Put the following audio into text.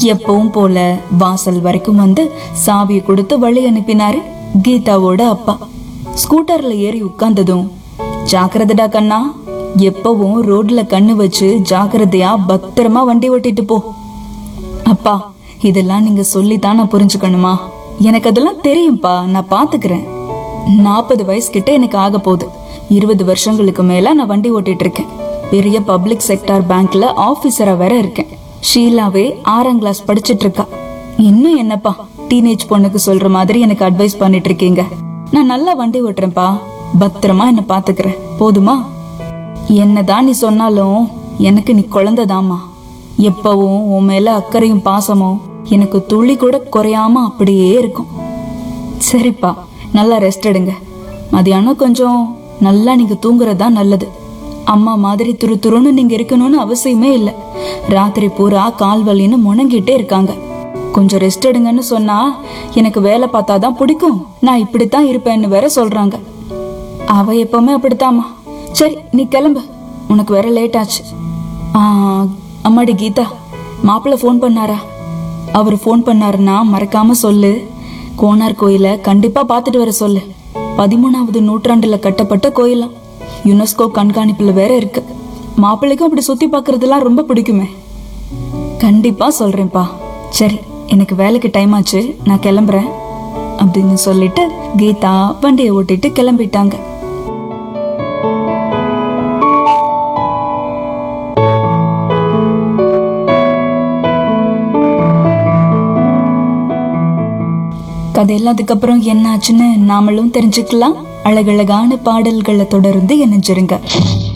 எப்பவும் போல வாசல் வரைக்கும் வந்து சாவியை கொடுத்து வழி அனுப்பினாரு கீதாவோட அப்பா ஸ்கூட்டர்ல ஏறி உட்கார்ந்ததும் ஜாக்கிரதடா கண்ணா எப்பவும் ரோட்ல கண்ணு வச்சு ஜாக்கிரதையா பத்திரமா வண்டி ஓட்டிட்டு போ அப்பா இதெல்லாம் நீங்க சொல்லித்தான் நான் புரிஞ்சுக்கணுமா எனக்கு அதெல்லாம் தெரியும்பா நான் பாத்துக்கிறேன் நாற்பது வயசு கிட்ட எனக்கு ஆக போகுது இருபது வருஷங்களுக்கு மேல நான் வண்டி ஓட்டிட்டு இருக்கேன் பெரிய பப்ளிக் செக்டார் பேங்க்ல ஆபீசரா வேற இருக்கேன் ஷீலாவே ஆறாம் கிளாஸ் படிச்சிட்டு இருக்கா இன்னும் என்னப்பா டீனேஜ் பொண்ணுக்கு சொல்ற மாதிரி எனக்கு அட்வைஸ் பண்ணிட்டு இருக்கீங்க நான் நல்லா வண்டி ஓட்டுறேன்ப்பா பத்திரமா என்ன பாத்துக்கிறேன் போதுமா என்னதான் நீ சொன்னாலும் எனக்கு நீ குழந்தைதாம்மா எப்பவும் உன் மேல அக்கறையும் பாசமும் எனக்கு துளி கூட குறையாம அப்படியே இருக்கும் சரிப்பா நல்லா ரெஸ்ட் எடுங்க மதியானம் கொஞ்சம் நல்லா நீங்க தூங்குறது தான் நல்லது அம்மா மாதிரி துரு துருன்னு நீங்க இருக்கணும்னு அவசியமே இல்லை ராத்திரி பூரா கால் வலின்னு முணங்கிட்டே இருக்காங்க கொஞ்சம் ரெஸ்ட் எடுங்கன்னு சொன்னா எனக்கு வேலை பார்த்தாதான் பிடிக்கும் நான் இப்படித்தான் இருப்பேன்னு வேற சொல்றாங்க அவ எப்பவுமே அப்படித்தாம்மா சரி நீ கிளம்பு உனக்கு வேற லேட் ஆச்சு ஆ, அம்மாடி கீதா மாப்பிள்ளை ஃபோன் பண்ணாரா அவர் ஃபோன் பண்ணாருன்னா மறக்காம சொல்லு கோனார் கோயிலை கண்டிப்பா பார்த்துட்டு வர சொல்லு பதிமூணாவது நூற்றாண்டுல கட்டப்பட்ட கோயிலாம் யுனெஸ்கோ கண்காணிப்புல வேற இருக்கு மாப்பிள்ளைக்கும் அப்படி சுத்தி பார்க்கறதெல்லாம் ரொம்ப பிடிக்குமே கண்டிப்பா சொல்றேன்ப்பா சரி எனக்கு வேலைக்கு டைம் ஆச்சு நான் கிளம்புறேன் அப்படின்னு சொல்லிட்டு கீதா வண்டியை ஓட்டிட்டு கிளம்பிட்டாங்க கதையெல்லாம் அதுக்கப்புறம் என்ன ஆச்சுன்னு நாமளும் தெரிஞ்சுக்கலாம் அழகழகான பாடல்களை தொடர்ந்து இணைஞ்சிருங்க